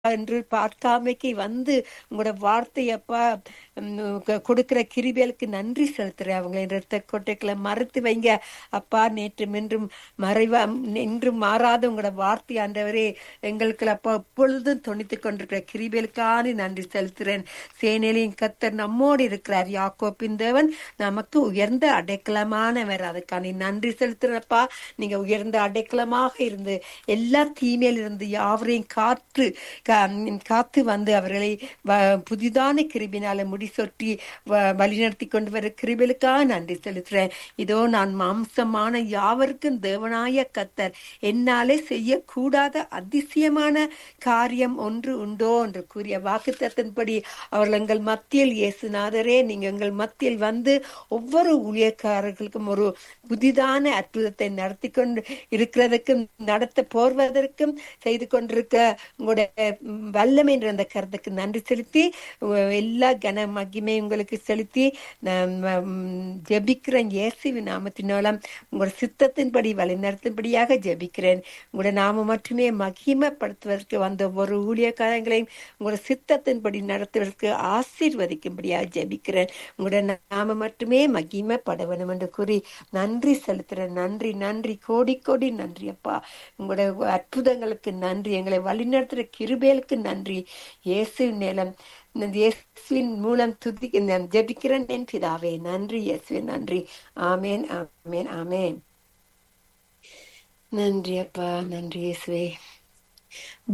என்று பார்க்காமைக்கு வந்து உங்களோட வார்த்தையப்பா உம், க- கொடுக்கிற கிருபைகளுக்கு நன்றி செலுத்துறேன் அவங்களை இரத்த கொட்டைகளை மறுத்து வைங்க அப்பா நேற்று இன்றும் மறைவா இன்றும் மாறாத உங்களோட வார்த்தை ஆண்டவரே எங்களுக்கு அப்பா எப்பொழுதும் துணித்து கொண்டிருக்கிற கிருபைகளுக்கான நன்றி செலுத்துறேன் சேனையிலின் கத்தர் நம்மோடு இருக்கிறார் யாக்கோப்பின் தேவன் நமக்கு உயர்ந்த அடைக்கலமானவர் அதுக்கான நன்றி செலுத்துறப்பா நீங்க உயர்ந்த அடைக்கலமாக இருந்து எல்லா தீமையில இருந்து யாவரையும் காற்று கா- காத்து வந்து அவர்களை வ- புதிதான கிருபினால முடிசொட்டி வ- வழிநடத்தி கொண்டு வர கிருபிலுக்காக நன்றி செலுத்துறேன் இதோ நான் மாம்சமான யாவருக்கும் தேவனாய கத்தர் என்னாலே செய்யக்கூடாத அதிசயமான காரியம் ஒன்று உண்டோ என்று கூறிய வாக்குத்தத்தின்படி அவர்கள் எங்கள் மத்தியில் இயேசுநாதரே நீங்க எங்கள் மத்தியில் வந்து ஒவ்வொரு ஊழியக்காரர்களுக்கும் ஒரு புதிதான அற்புதத்தை நடத்தி கொண்டு இருக்கிறதுக்கும் நடத்த போர்வதற்கும் செய்து கொண்டிருக்க உங்களுடைய ம், வல்லமை என்ற அந்த கருத்துக்கு நன்றி செலுத்தி உ- எல்லா கன மகிமை உங்களுக்கு செலுத்தி நான் ம், ஜெபிக்கிறேன் இயேசுவின் நாமத்தின் மூலம் உங்களோட சித்தத்தின்படி வழிநடத்தும்படியாக ஜெபிக்கிறேன் உங்களோட நாம மட்டுமே மகிமைப்படுத்துவதற்கு வந்த ஒரு ஊழியக்காரங்களையும் உங்களோட சித்தத்தின்படி நடத்துவதற்கு ஆசீர்வதிக்கும்படியாக ஜெபிக்கிறேன் உங்களோட நாம மட்டுமே மகிமைப்பட வேண்டும் என்று கூறி நன்றி செலுத்துறேன் நன்றி நன்றி கோடி கோடி நன்றி அப்பா உங்களோட அற்புதங்களுக்கு நன்றி எங்களை வழிநடத்துற கிருபேலுக்கு நன்றி இயேசு நேலம் இயேசுவின் மூலம் துதி நான் ஜெபிக்கிறேன் என் பிதாவே நன்றி இயேசுவே நன்றி ஆமேன் ஆமேன் ஆமேன் நன்றி அப்பா நன்றி இயேசுவே